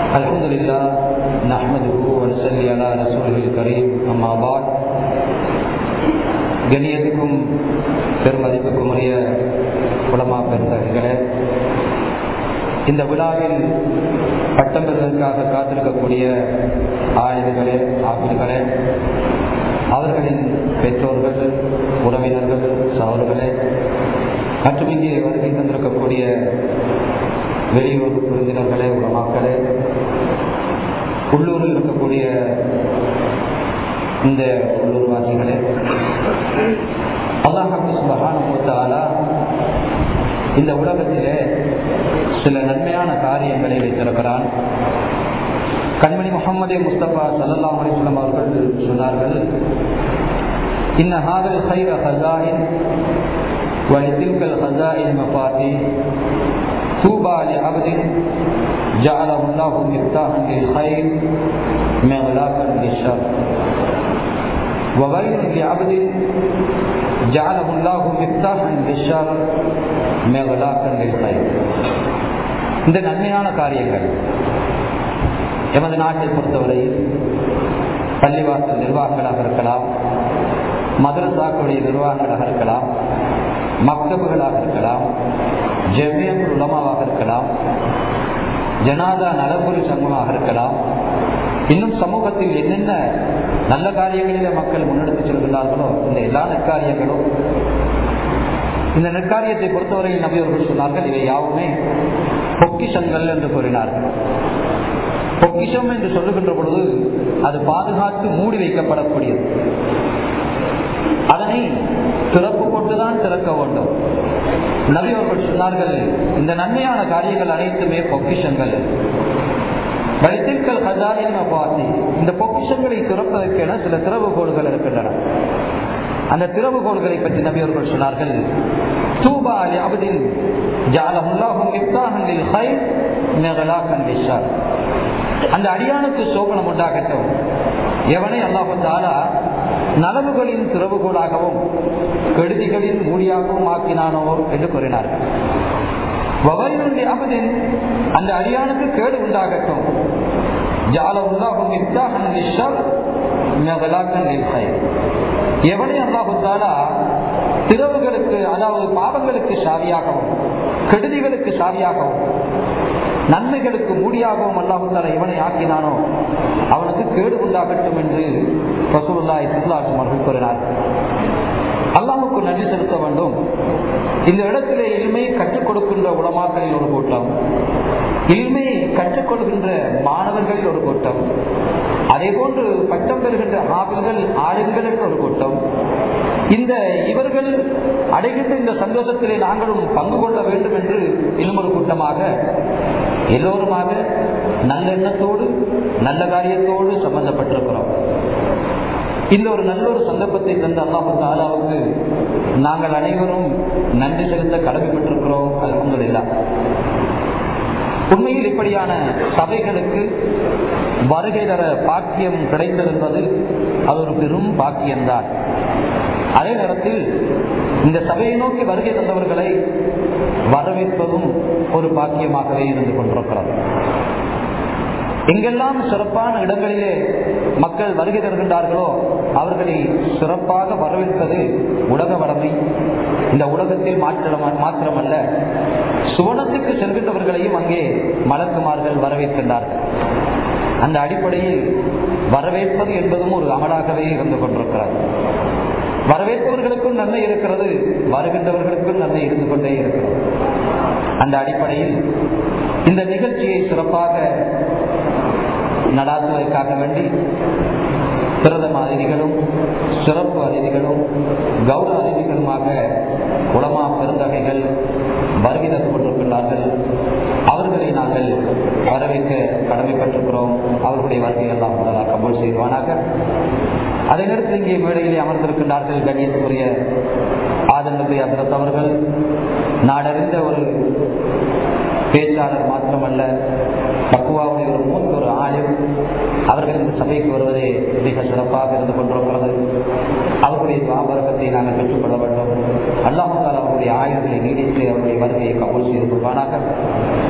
الحمد لله نحمده ونصلي على رسوله الكريم أما بعد கண்ணியத்துக்கும் பெருமதிப்புக்கும் உரிய குலமா பெருந்தர்களே இந்த விழாவில் பட்டம் பெறுவதற்காக காத்திருக்கக்கூடிய ஆயுதங்களே ஆசிரியர்களே அவர்களின் பெற்றோர்கள் உறவினர்கள் சகோதரர்களே மற்றும் இங்கே வருகை தந்திருக்கக்கூடிய வெளியூர் விருந்தினர்களே உலமாக்களே உள்ளூரில் இருக்கக்கூடிய இந்த உள்ளூர்வாசிகளே அல்லாஹாலா இந்த உலகத்திலே சில நன்மையான காரியங்களை வைத்திருக்கிறான் கண்மணி முகமது முஸ்தபா சல்லா அலிஸ்லாம் அவர்கள் சொன்னார்கள் இன்ன ஹாதல் ஹைர ஹசாயின் ولتلك الخزائن مفاتيح طوبى لعبد جعله الله مفتاحا للخير مغلاقا للشر وويل لعبد جعله الله مفتاحا للشر مغلاقا للخير இந்த நன்மையான காரியங்கள் எமது நாட்டை பொறுத்தவரையில் பள்ளிவாசல் நிர்வாகங்களாக இருக்கலாம் மதரசாக்களுடைய நிர்வாகங்களாக இருக்கலாம் மக்தபுகளாக இருக்கலாம் ஜெமியத்துல் உலமாவாக இருக்கலாம் ஜனாதா நலபுரி சங்கமாக இருக்கலாம் இன்னும் சமூகத்தில் என்னென்ன நல்ல காரியங்களிலே மக்கள் முன்னெடுத்து செல்கிறார்களோ இந்த எல்லா நற்காரியங்களும் இந்த நற்காரியத்தை பொறுத்தவரையில் நபியவர்கள் சொன்னார்கள் இவை யாவுமே பொக்கிஷங்கள் என்று கூறினார்கள் பொக்கிஷம் என்று சொல்லுகின்ற பொழுது அது பாதுகாத்து மூடி வைக்கப்படக்கூடியது அதனை திறப்பு கொண்டுதான் திறக்க வேண்டும் நபி அவர்கள் சொன்னார்கள் இந்த நன்மையான காரியங்கள் அனைத்துமே பொக்கிஷங்கள் வைத்திருக்கல் கஜாயின் பாசி இந்த பொக்கிஷங்களை திறப்பதற்கென சில திறவுகோள்கள் இருக்கின்றன அந்த திறவுகோள்களை பற்றி நபி அவர்கள் சொன்னார்கள் தூபா அலி அபதின் ஜாலமுல்லாஹும் இப்தாஹனில் ஹை மெகலாக்கன் விஷார் அந்த அடியானுக்கு சோபனம் உண்டாகட்டும் எவனை அல்லாஹு தாலா நலவுகளின் திறவுகோளாகவும் கெடுதிகளின் மூடியாகவும் ஆக்கினானோ என்று கூறினார்கள் அபதின் அந்த அடியானுக்கு கேடு உண்டாகட்டும் எவனை அல்லாஹு தாலா திறவுகளுக்கு அதாவது பாவங்களுக்கு சாவியாகவும் கெடுதிகளுக்கு சாவியாகவும் நன்மைகளுக்கு மூடியாகவும் அல்லாஹுத்தால இவனை ஆக்கினானோ அவனுக்கு கேடு உண்டாகட்டும் என்று ரசூல்லா இஸ்லாட்டும் அவர்கள் கூறினார் அல்லாஹுக்கு நன்றி செலுத்த வேண்டும் இந்த இடத்திலே இல்மையை கற்றுக் கொடுக்கின்ற உலமாக்களில் ஒரு கூட்டம் இல்மையை கற்றுக்கொள்கின்ற மாணவர்களில் ஒரு கூட்டம் அதே போன்று பட்டம் பெறுகின்ற ஆவில்கள் ஆளுங்கள் என்று ஒரு கூட்டம் இந்த இவர்கள் அடைகின்ற இந்த சந்தோஷத்திலே நாங்களும் பங்கு கொள்ள வேண்டும் என்று இன்னும் ஒரு கூட்டமாக எல்லோருமாக நல்லெண்ணத்தோடு நல்ல காரியத்தோடு சம்பந்தப்பட்டிருக்கிறோம் இந்த ஒரு நல்ல ஒரு சந்தர்ப்பத்தை தந்த அல்லாஹு தாலாவுக்கு நாங்கள் அனைவரும் நன்றி செலுத்த கடமைப்பட்டிருக்கிறோம் அலமதுல்லா உண்மையில் இப்படியான சபைகளுக்கு வருகை தர பாக்கியம் கிடைத்ததென்பது அது ஒரு பெரும் பாக்கியம்தான் அதே நேரத்தில் இந்த சபையை நோக்கி வருகை தந்தவர்களை வரவேற்பதும் ஒரு பாக்கியமாகவே இருந்து கொண்டிருக்கிறது எங்கெல்லாம் சிறப்பான இடங்களிலே மக்கள் வருகை தருகின்றார்களோ அவர்களை சிறப்பாக வரவேற்பது உலக வடமை இந்த உலகத்தில் மாத்திரமல்ல சுவனத்துக்கு செல்கின்றவர்களையும் அங்கே மலக்குமார்கள் வரவேற்கின்றார்கள் அந்த அடிப்படையில் வரவேற்பது என்பதும் ஒரு அமலாகவே இருந்து கொண்டிருக்கிறது வரவேற்பவர்களுக்கும் நன்மை இருக்கிறது வருகின்றவர்களுக்கும் நன்மை இருந்து கொண்டே இருக்கிறது அந்த அடிப்படையில் இந்த நிகழ்ச்சியை சிறப்பாக நடாத்துவதற்காக வேண்டி பிரதம அதிதிகளும் சிறப்பு அதிதிகளும் கௌரவ அதிதிகளுமாக உலமா பெருந்தகைகள் வருகை தந்து கொண்டிருக்கின்றார்கள் அவர்களை நாங்கள் வரவேற்க கடமைப்பட்டிருக்கிறோம் அவர்களுடைய வருகை எல்லாம் முதலாக கபூல் செய்வானாக அதே நேரத்தில் இங்கே மேடையிலே அமர்ந்திருக்கின்றார்கள் கண்ணியத்துக்குரிய ஆதரவு அசரத் அவர்கள் நாடறிந்த ஒரு பேச்சாளர் மாத்திரமல்ல பக்குவாவுடைய ஒரு மூத்த ஒரு ஆளும் அவர்கள் இந்த சபைக்கு வருவதே மிக சிறப்பாக இருந்து கொண்டிருக்கிறது அவர்களுடைய துவாபரகத்தை நாங்கள் பெற்றுக்கொள்ள வேண்டும் அல்லாஹால் அவருடைய ஆயுதங்களை நீடித்து அவருடைய வருகையை கபூல் செய்து கொள்வானாக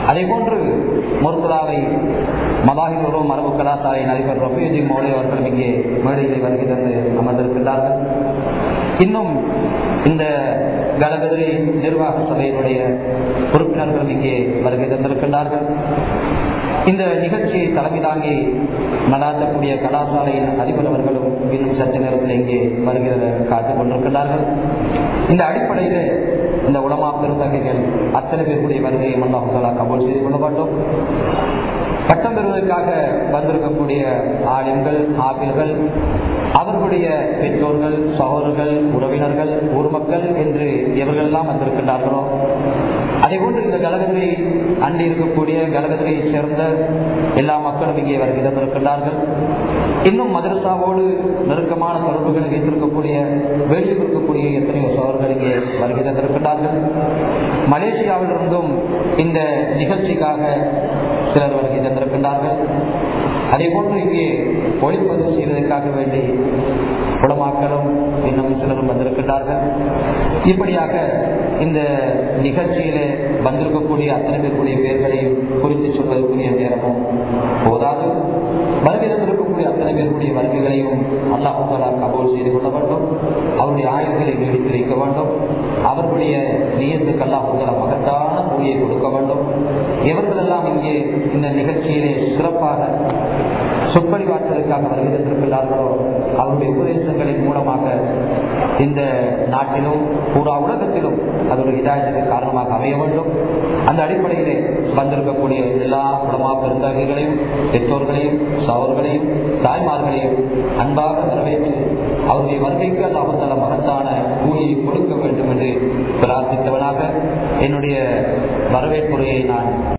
அதே போன்று முர்தலாவை மதாஹிபுரம் மரபு கலாசாலையின் அதிபர் ரஃபீஜி மௌலி அவர்கள் இங்கே மேடையில் வருகை தந்து அமர்ந்திருக்கின்றார்கள் இன்னும் இந்த கலகதிரி நிர்வாக சபையினுடைய உறுப்பினர்கள் இங்கே வருகை தந்திருக்கின்றார்கள் இந்த நிகழ்ச்சியை தலைமை தாங்கி நடாத்தக்கூடிய கலாசாலையின் அதிபர் அவர்களும் இன்னும் சற்று நேரத்தில் இங்கே வருகிற காத்துக் கொண்டிருக்கிறார்கள் இந்த அடிப்படையில் இந்த உலமா பெருந்தகைகள் அத்தனை பேருடைய வருகையை மல்லாஹாலா கபோல் செய்து கொள்ள மாட்டோம் பட்டம் பெறுவதற்காக வந்திருக்கக்கூடிய ஆலிம்கள் ஆபில்கள் அவர்களுடைய பெற்றோர்கள் சகோதரர்கள் உறவினர்கள் ஊர் மக்கள் என்று எவர்களெல்லாம் வந்திருக்கின்றார்களோ அதே போன்று இந்த கலகத்தை அண்டி இருக்கக்கூடிய கலகத்தையை சேர்ந்த எல்லா மக்களும் இங்கே வருகை தந்திருக்கின்றார்கள் இன்னும் மதரசாவோடு நெருக்கமான தொடர்புகளை வைத்திருக்கக்கூடிய வெளியில் இருக்கக்கூடிய எத்தனையோ சோழர்கள் இங்கே வருகை தந்திருக்கின்றார்கள் மலேசியாவிலிருந்தும் இந்த நிகழ்ச்சிக்காக சிலர் வருகை தந்திருக்கின்றார்கள் அதே போன்று இங்கே ஒளிப்பதிவு செய்வதற்காக வேண்டி குளமாக்களும் இன்னும் சிலரும் வந்திருக்கின்றார்கள் இப்படியாக இந்த நிகழ்ச்சியிலே வந்திருக்கக்கூடிய அத்தனை பேருடைய பெயர்களையும் குறித்து சொல்வதற்குரிய நேரமும் போதாது வருகிறந்திருக்கக்கூடிய அத்தனை பேருடைய வருகைகளையும் அல்லாஹாலா கபோல் செய்து கொள்ள வேண்டும் அவருடைய ஆயுள்களை நீடித்து வைக்க வேண்டும் அவர்களுடைய நீயத்துக்கு அல்லாஹாலா மகத்தான கூலியை கொடுக்க வேண்டும் எவர்களெல்லாம் இங்கே இந்த நிகழ்ச்சியிலே சிறப்பாக சொற்பொழிவாற்றுவதற்காக வருகிறந்திருக்கிறார்களோ அவருடைய உபதேசங்களின் மூலமாக இந்த நாட்டிலும் பூரா உலகத்திலும் அதோட இதாயத்துக்கு காரணமாக அமைய வேண்டும் அந்த அடிப்படையிலே வந்திருக்கக்கூடிய எல்லா குடமா பெருந்தகைகளையும் பெற்றோர்களையும் சவர்களையும் தாய்மார்களையும் அன்பாக வரவேற்று அவருடைய வருகைக்கு அந்த அவசர மகத்தான கூலியை கொடுக்க வேண்டும் என்று பிரார்த்தித்தவனாக என்னுடைய வரவேற்புரையை நான்